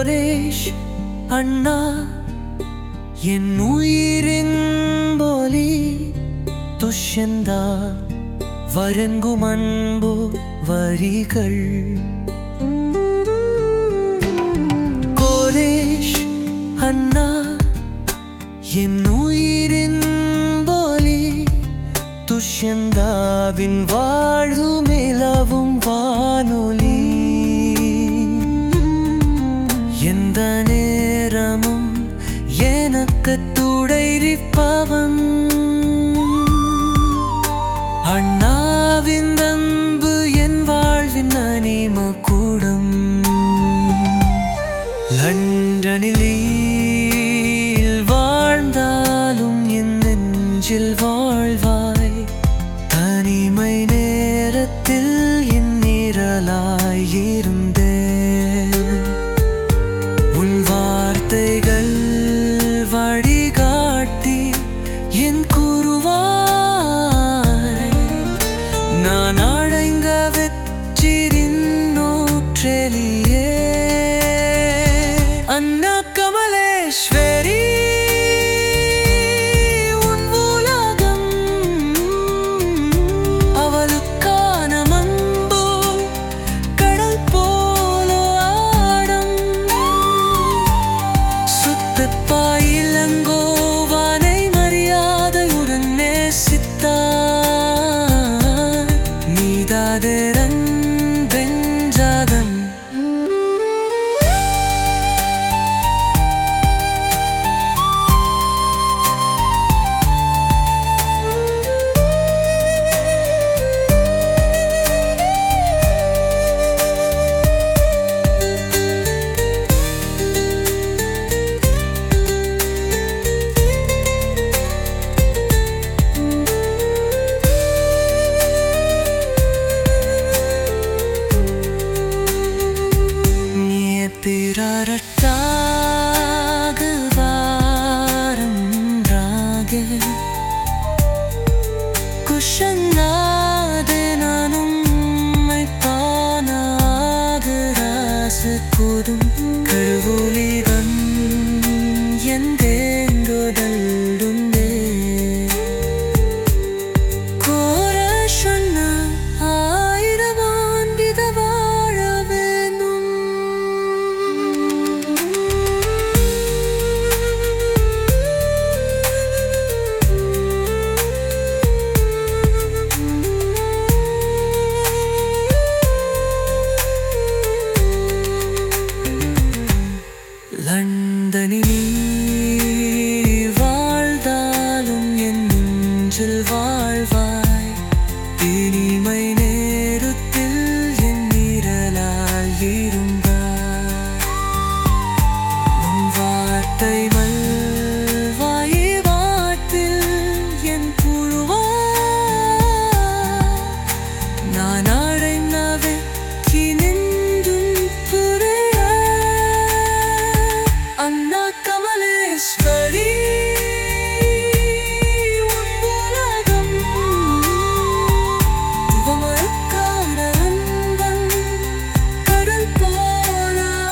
Koresh அண்ணா என் உயிரின் போலி துஷ்யந்தா வழங்கும் அன்பு வரிகள் கோரேஷ் அண்ணா என் உயிரின் போலி துஷ்யந்தாவின் வாழும் இலவும் வானொலி எந்த நேரமும் எனக்கு துடைரிப்பவன் அண்ணாவின் அன்பு என் வாழ்வின் அனிம கூடம் லண்டனில் வாழ்ந்தாலும் என் நெஞ்சில் வாழ்வாய் தனிமை நேரத்தில் என் நிரலாய் இருந்தேன் உன் வார்த்தைகள் வழிகாட்டி என் குருவாய் நான் அடைங்க வெற்றிரின் நூற்றெலியே அண்ணா கமலேஸ்வரி உன் உலகம் அவளுக்கான அன்பு கடல் போல ஆடம் சுத்தப்பாயிலங்கோவானை மரியாதையுடன் நேசித்தார் நீதாதரன் பெஞ்சாதன் நீத்திரட்டாக வாரன்றாக குஷன்னாது நானும் மைப்பானாக ராசக்கூடும் கருவூலிதன் எந்தேங்குதல்டுண்டே கோர சொன்ன ஆயிரம் ஆண்டித வாழ வேணும் லண்டனில் வாழ்ந்தாலும் என் நெஞ்சில் வாழ்வாய் இனிமை நேரத்தில் என் நிரலால் இருந்தாய் உன் வார்த்தை